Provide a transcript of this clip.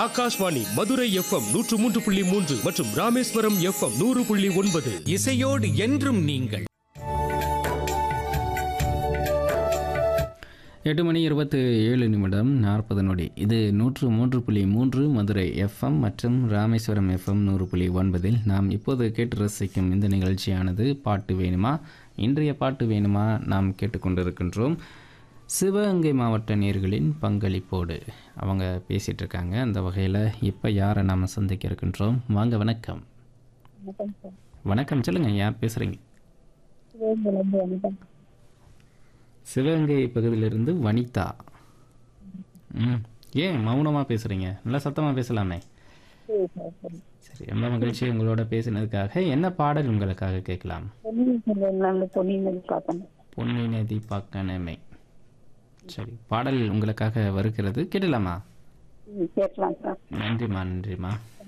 Akashvani Madurai FM நூற்று மூன்று புள்ளி மூன்று மற்றும் ராமேஸ்வரம் எஃப்எம் நூறு புள்ளி ஒன்பது இசையோடு என்றும் நீங்கள் எட்டு மணி இருபத்தி ஏழு நிமிடம் நாற்பது நொடி இது நூற்று மூன்று புள்ளி மூன்று மதுரை எஃப்எம் மற்றும் ராமேஸ்வரம் எஃப்எம் நூறு புள்ளி ஒன்பதில் நாம் இப்போது கேட்டு ரசிக்கும் இந்த நிகழ்ச்சியானது பாட்டு வேணுமா இன்றைய பாட்டு வேணுமா நாம் கேட்டுக்கொண்டிருக்கின்றோம் சிவகங்கை மாவட்ட நேர்களின் பங்களிப்போடு அவங்க பேசிகிட்டு இருக்காங்க அந்த வகையில் இப்போ யாரை நாம் சந்திக்க இருக்கின்றோம் வாங்க வணக்கம் வணக்கம் சொல்லுங்கள் யார் பேசுகிறீங்க சிவகங்கை பகுதியிலிருந்து வனிதா ம் ஏன் மௌனமாக பேசுகிறீங்க நல்லா சத்தமாக பேசலாமே சரி ரொம்ப மகிழ்ச்சி உங்களோட பேசினதுக்காக என்ன பாடல் உங்களுக்காக கேட்கலாம் பொன்னி நதி பக்கனமே சரி பாடல் உங்களுக்காக வருகிறது கேட்டலாமா கேட்கலாம் சார் நன்றிம்மா நன்றிம்மா